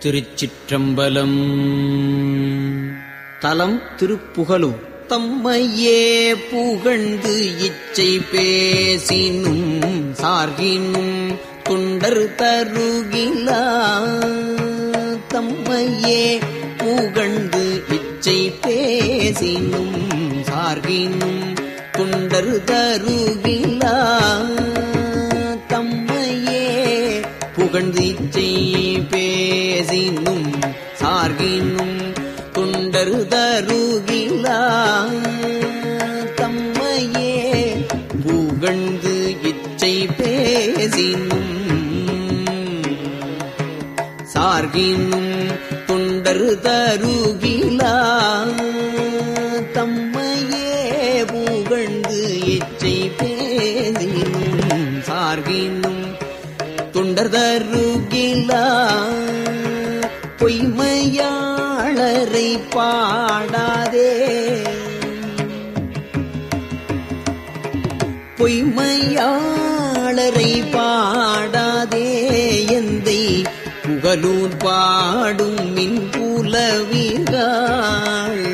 திருச்சிற்றம்பலம் தலம் திருப்புகழூர் தம்மையே புகழ்ந்து இச்சை பேசினும் சார்கினும் தொண்டர் தருகிலா தம்மையே புகழ்ந்து இச்சை பேசினும் சார்கினும் தொண்டர் தருகிலா தம்மையே புகழ்ந்து இச்சை பேசினும் சார்கினும் தொண்டர் தருகிலா தம்மையே புகழ்ந்து இச்சை பேசினும் சார்கினும் தொண்டர் தருகிலா தம்மையே புகழ்ந்து இச்சை பேசினும் சார்கினும் தொண்டர் தருகிலா பொய்மையாளரை பாடாதே பொய்மையாளரை பாடாதே எந்தை புகழூர் பாடும் மின் புலவிகாள்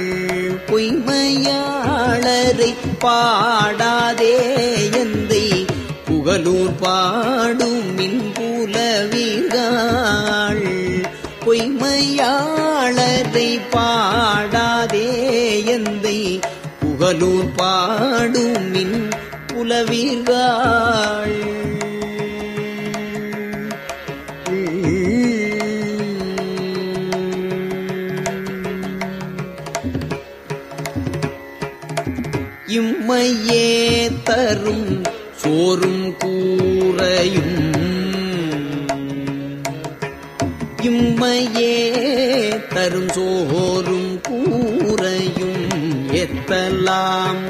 பொய்மையாளரை பாடாதே எந்தை புகழூர் பாடும் மின் புலவிகாள் பொய்மையாளரை பாடாதே எந்தை புகழூர் பாடும் மின் புலவிகாள் இம்மையே தரும் சோறும் கூரையும் இம்மையே தரும் சோறும் கூரையும் எத்தலாம்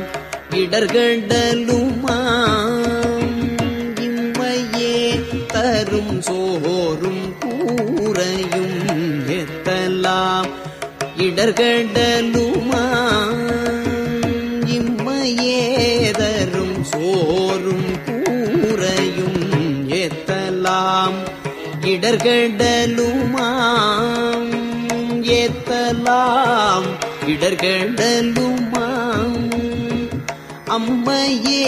இடர்கடலுமாம் இம்மையே தரும் சோறும் கூரையும் எத்தலாம் இடர்கடலுமாம் இம்மையே தரும் சோறும் கூரையும் ஏத்தலாம் இடர்கடலுமாம் ஏத்தலாம் இடர்கடலுமாம் அம்மையே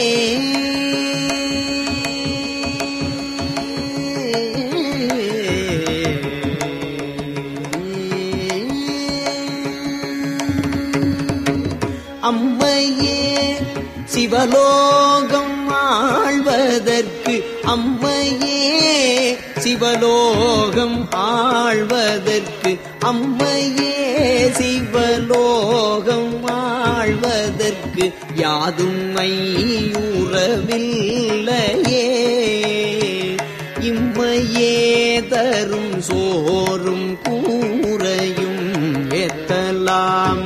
அம்மையே சிவலோகம் ஆழ்வதற்கு அம்மையே சிவலோகம் ஆழ்வதற்கு அம்மையே சிவலோகம் ஆழ்வதற்கு யாதும் ஐயுறவில்லையே இம்மையே தரும் சோறும் கூரையும் எத்தலாம்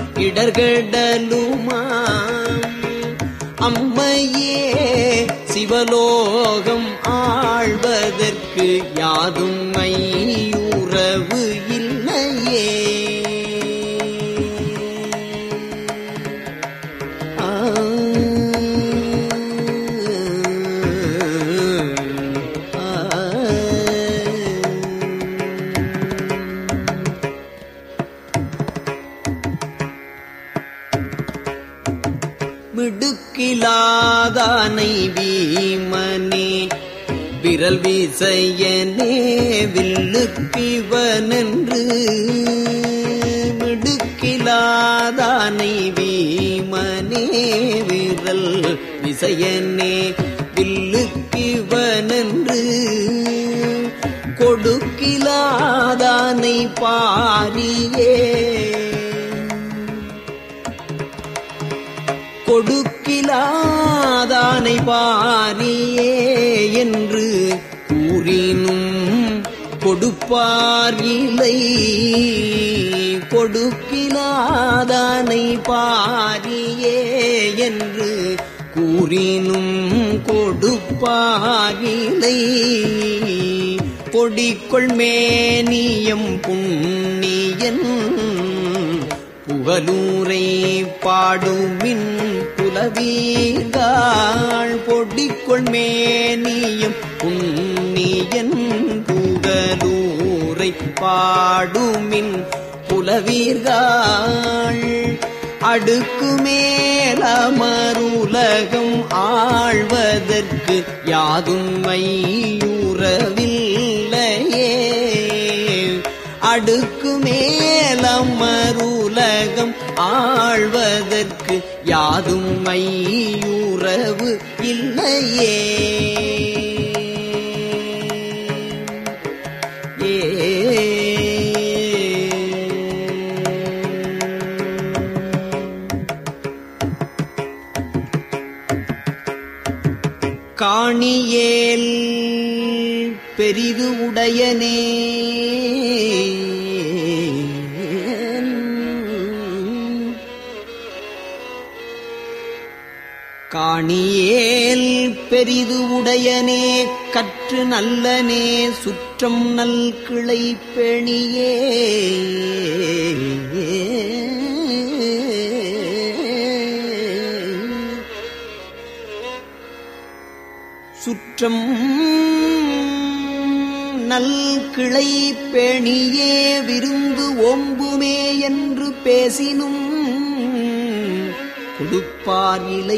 இடர்கடலுமாம் அம்மையே சிவலோகம் ஆழ்வதற்கு யாதும் ஐயுறவு இல்லையே ஆ மிடுக்கிலாதானை வீமனே விரல் வீசையனே வில்லுக்கிவனென்று மிடுக்கிலாதானை வீமனே விரல் விசையனே வில்லுக்கிவனென்று கொடுக்கிலாதானை பாரியே கொடுக்கிலாதானை பாரியே என்று கூறினும் கொடுப்பார் இல்லை கொடுக்கிலாதானை பாரியே என்று கூறினும் கொடுப்பாரிலை பொடிக்கொள் மேனியம் புண்ணியன் புகலூரை பாடுமின் புலவீர்கள் பொடிக்கொள் மேனியம் புண்ணியன் புகலூரை ஊரை பாடுமின் புலவீர்கள் அடுக்கு மேலமருலகம் ஆழ்வதற்கு யாதும் மையுறவில்லையே அடுக்கு மேலமருலகம் ஆழ்வதற்கு யாதும் மையுறவு இல்லையே காணியேல் பெரிது உடையனே காணியேல் பெரிது உடையனே கற்று நல்லனே சுற்றம் நல் கிளை பெணியே சுற்றம் நல் கிளை பேணியே விருந்து ஓம்புமே என்று பேசினும் கொடுப்பார் இலை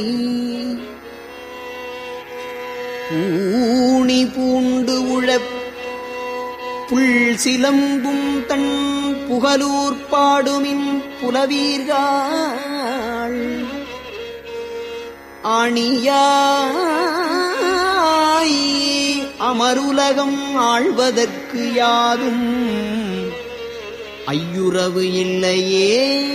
பூணி பூண்டு உழப் புல் சிலம்பும் தன் புகலூர் பாடுமின் புலவீர்கள் ஆணியாய் அமருலகம் ஆழ்வதற்கு யாதும் ஐயுறவு இல்லையே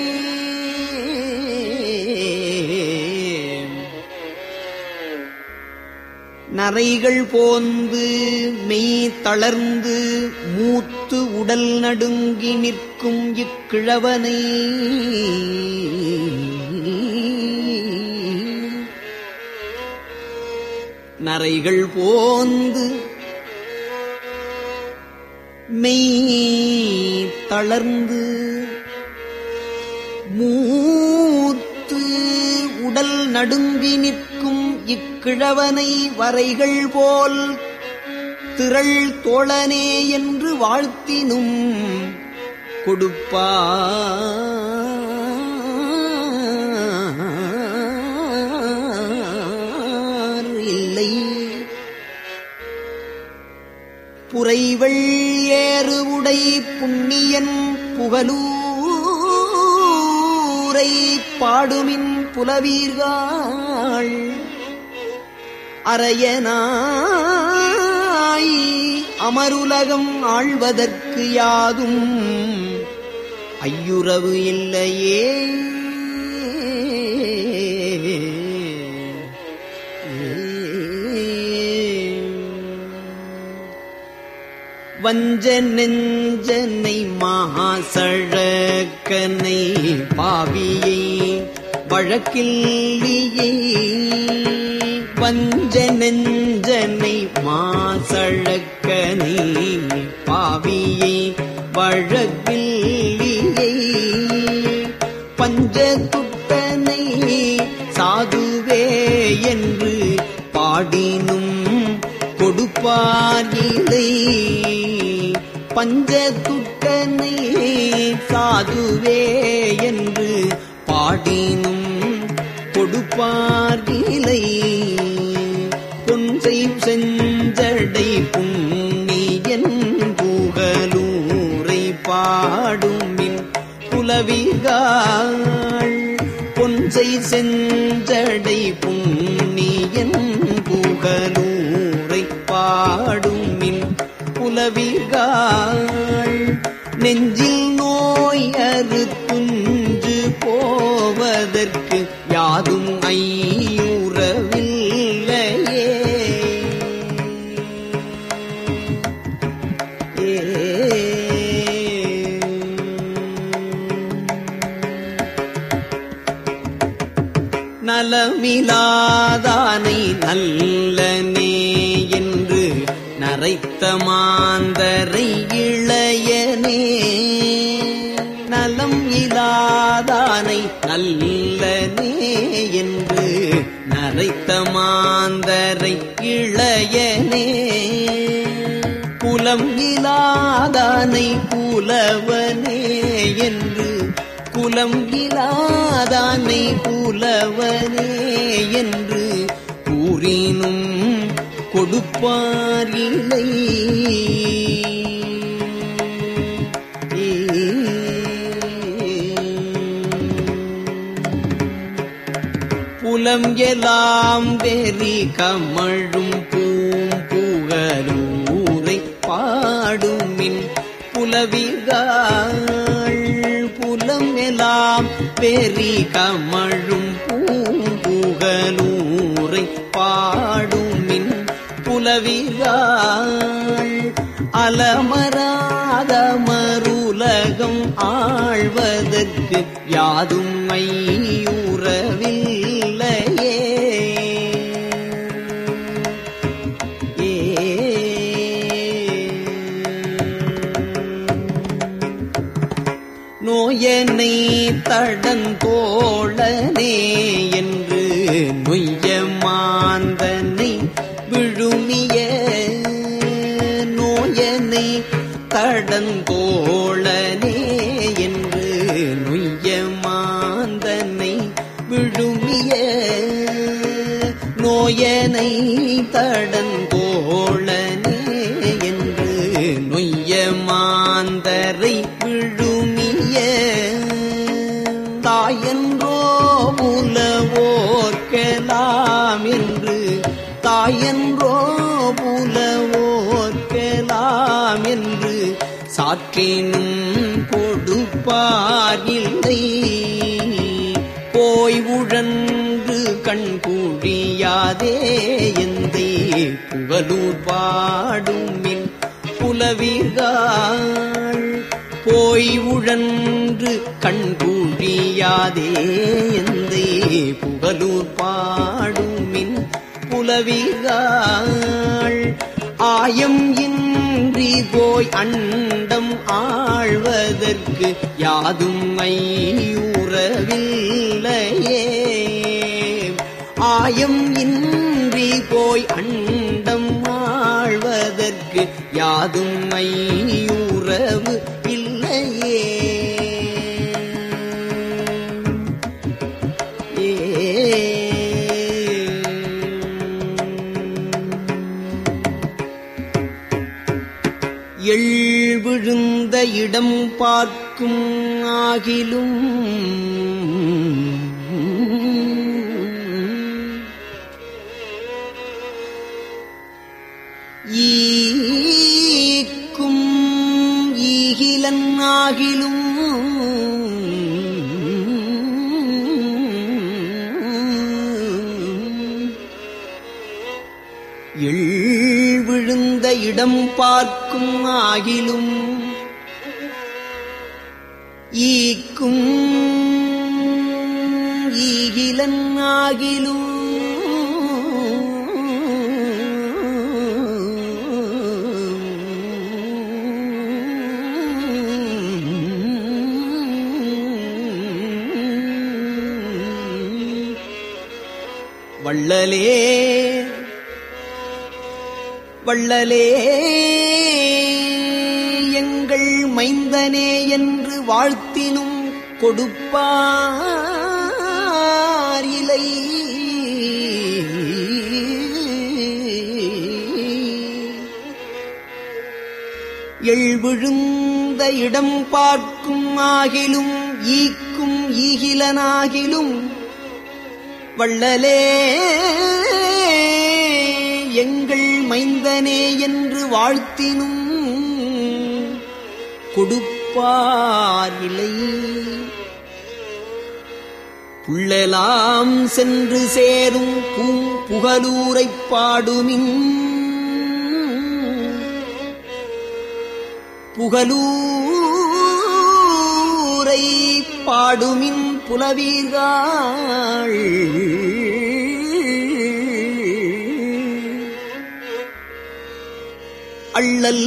நரைகள் போந்து மெய் தளர்ந்து மூத்து உடல் நடுங்கி நிற்கும் இக்கிழவனை நரைகள் போந்து மெய் தளர்ந்து மூத்து உடல் நடுங்கி நிற்கும் இக்கிழவனை வரைகள் போல் திரள் தோழனே என்று வாழ்த்தினும் கொடுப்பார் இல்லை புரைவள் ஏறு உடை புண்ணியன் புகலூரை பாடுமின் புலவீர்கள் அரையனாய் அமருலகம் ஆழ்வதற்கு யாதும் ஐயுறவு இல்லையே வஞ்ச நெஞ்சனை மாசழக்கனை பாவியை வழக்கில்லியை வஞ்ச நெஞ்சனை மாசழக்கனை பாவியை வழக்கில்லியை பஞ்சதுட்டனை சாதுவே என்று பாடினும் கொடுப்பார் இலை பஞ்சதுட்டனை சாதுவே என்று பாடினும் கொடுப்பார் இலை பொன்சை செஞ்சடை புண்ணியன் புகலூரை பாடுமின் புலவிகாள் பொன்சை செஞ்சடை புண்ணியன் புகலூரை பாடுமின் புலவிகாள் நெஞ்சில் நோய் அறு துஞ்சு போவதற்கு யாதும் ஐயுறவில்லையே நலமிலாதானை நல்லனே என்று நரைத்த மாந்தரை இளையனே நலம் இலாதானை நல்லனே என்று நரைத்த மாந்தரை இளையனே புல குலம் இலாதானை கூலவனே என்று குலம் இலாதானை கூலவனே என்று கூறினும் கொடுப்பார் இல்லை புலம் எல்லாம் வெறி கமழும் பூம்புகலூரை பாடுமின் புலவிகாள் புலம் எல்லாம் வெறி கமழும் பூம்புகலூரை பாடுமின் புலவிகாள் அலமராத மருலகம் ஆழ்வதற்கு யாதும் ஐயுறவில்லையே ஏ நோயனை தடந்தோழனே என்று நொய்ய மாந்தனை விழுமிய நோயனை தடந்தோழனே என்று நொய்ய மாந்தனை விழுமிய நோயனை தடந்தோழனே என்று நொய்ய மாந்தரை விழுமிய தாயன்றோ புலவோர்க்கலாம் என்று தாயன்றோ புலவோர்க்கலாம் என்று சாற்றினும் கொடுப்பார் இல்லை போய் உழன்று கண் கூழியாதே எந்தை புகழூர் பாடுமின் புலவீர்கள் போய் உழன்று கண் கூழியாதே எந்தை புகழூர் பாடுமின் புலவீர்கள் ஆயம் இன்றி போய் அண்டம் ஆழ்வதற்கு யாதும் ஐயுறவில்லையே ஆயம் இன்றி போய் அண்டம் ஆழ்வதற்கு யாதும் ஐயுறவு இல்லையே எள் விழுந்த இடம் பார்க்கும் ஆகிலும் ஈக்கும் ஈகிலன் ஆகிலும் எள் விழுந்த இடம் பார்க்கும் ஆகிலும் ஈக்கும் ஈகிலன் ஆகிலும் வள்ளலே வள்ளலே எங்கள் மைந்தனே என்று வாழ்த்தினும் கொடுப்பார் இலை எள் விழுந்த இடம் பார்க்கும் ஆகிலும் ஈக்கும் ஈகிலனாகிலும் வள்ளலே எங்கள் மைந்தனே என்று வாழ்த்தினும் கொடுப்பார் இலை புள்ளெலாம் சென்று சேரும் பூம் புகலூரைப் பாடுமின் புகலூரை பாடுமின் புலவீர்கள் அள்ளல்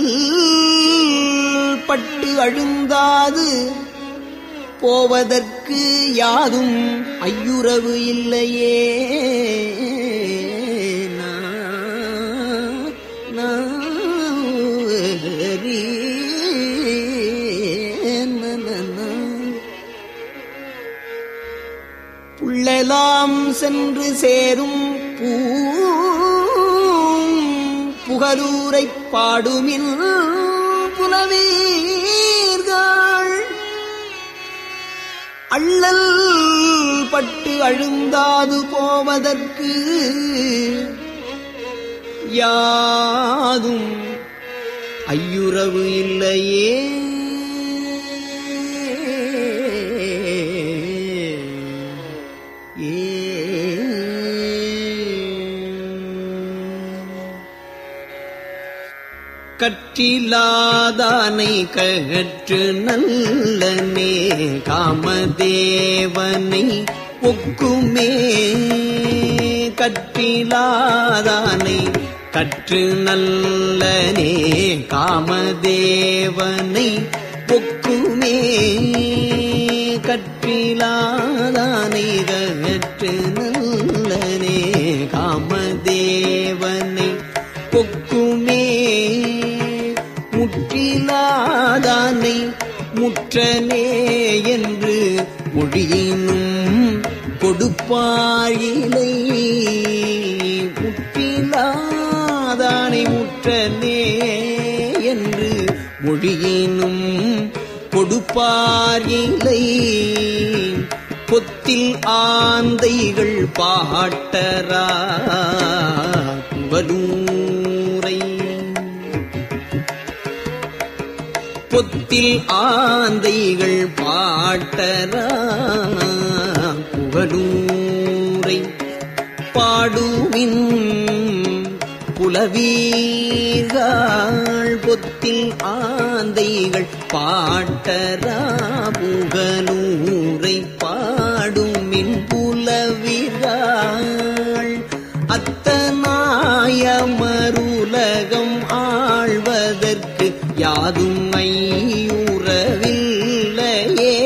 பட்டு அழுந்தாது போவதற்கு யாதும் ஐயுறவு இல்லையே நா, நா, புவியெல்லாம் சென்று சேரும் பூ புகலூரைப் பாடுமின் புலவீர்கள் அள்ளல் பட்டு அழுந்தாது போவதற்கு யாதும் ஐயுறவு இல்லையே கற்றிலாதானை கற்று நல்லனே காமதேவனை ஒக்குமே கற்றிலாதானை கற்று நல்லனே காமதேவனை ஒக்குமே கற்றிலாதானை கற்று நல்லனே காமதேவனை பொக்குமே முற்றிலாதானை முற்றனே என்று மொழியினும் கொடுப்பாயிலை முற்றிலாதானை முற்றனே என்று மொழியினும் கொடுப்பாரிலை பொத்தில் ஆந்தைகள் பாட்டரா புகலூரை பொத்தில் ஆந்தைகள் பாட்டரா புகலூரை பாடுவின் புலவீர்கள் பொத்தில் ஆந்தைகள் பாட்டரா புகலூரை பாடுமின் புலவீர்கள் அத்தனாயமருலகம் ஆழ்வதற்கு யாதும் ஐயுறவில்லையே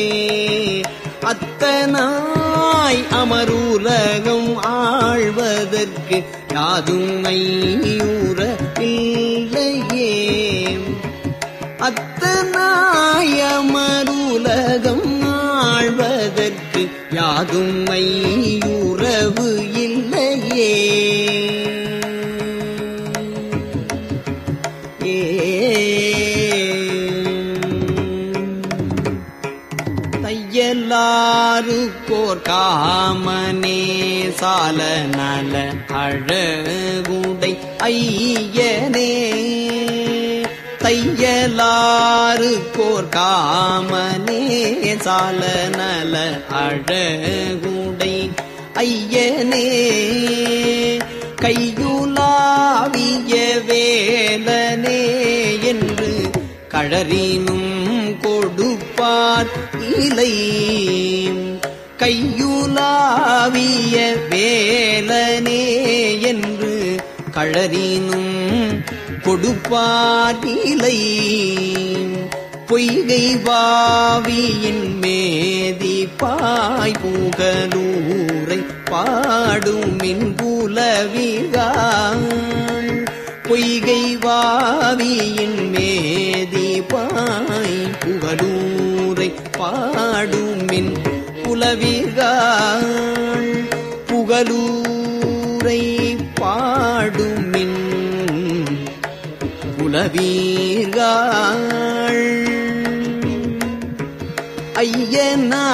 அத்தனாய் அமருலகம் ஆழ்வதற்கு யாதும் ஐயுறவில்லையே அத்தனாயமருலகம் ஆழ்வதற்கு யாதும் ஐயுறவு இல்லையே தையலாருக்கோர் காமனே சால நல அழகுடை ஐயனே தையலாருக்கோர் காமனே சால நல அழகுடை ஐயனே கையுலாவிய வேலனே என்று கழறினும் கொடுப்பார் இலை கையுலாவிய வேலனே என்று கழறினும் கொடுப்பார் இலை பொய்கை வாவியின் மேதி பாய் புகலூரை பாடுமின் புலவிகாள் பொய்கை வாவியின் மேதி பாய் புகலூரை பாடுமின் புலவிகாள் புகலூரை பாடுமின் புலவீர்கள் ஐயனா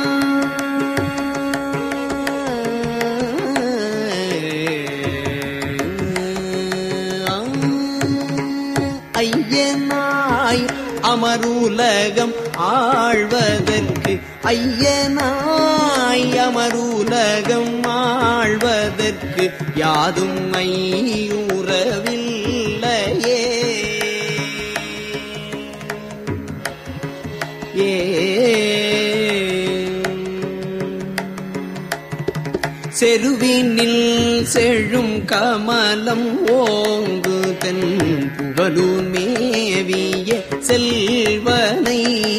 ஐயனாய் அமருலகம் ஆழ்வதற்கு ஐயனாய் அமருலகம் ஆழ்வதற்கு யாதும் ஐயுறவில்லையே ஏ செருவினில் செழும் கமலம் ஓங்கு தென் புகழூர் மேவிய செல்வனை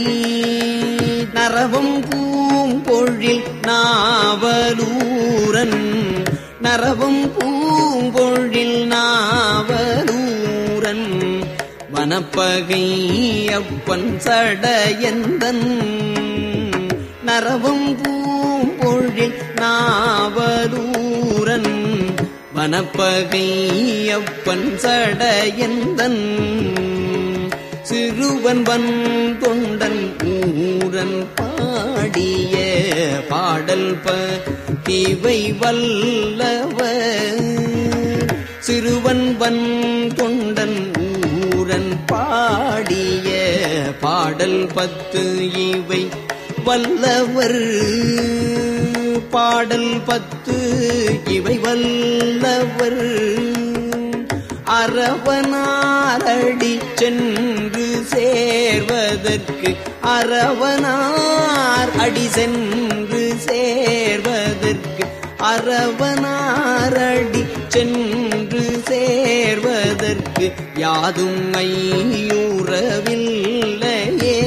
நரவம் பூம்பொழில் நாவலூரன் நரவம் பூம்பொழில் நாவலூரன் வனப்பகை அப்பன் சடையந்தன் நரவம் பூம் பூம்பொழில் நாவலூரன் வனப்பகையப்பன் சடையந்தன் சிறுவன் வன் தொண்டன் ஊரன் பாடிய பாடல் பவை வல்லவர் சிறுவன் வன் தொண்டன் ஊரன் பாடிய பாடல் பத்து இவை வல்லவர் பாடல் பத்து இவை வல்லவர் அரவனாரடி சென்று சேர்வதற்கு அரவனார் அடி சென்று சேர்வதற்கு அரவனாரடி சென்று சேர்வதற்கு யாதும் ஐயுறவில்லையே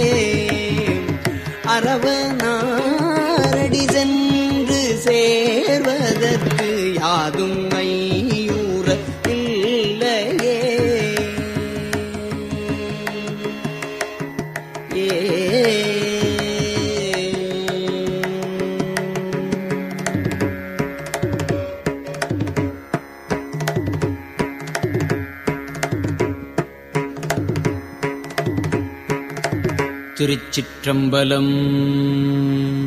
அரவனாரடி சென்று சேர்வதற்கு யாதும் ஐயூற இல்லையே ஏ திருச்சிற்றம்பலம்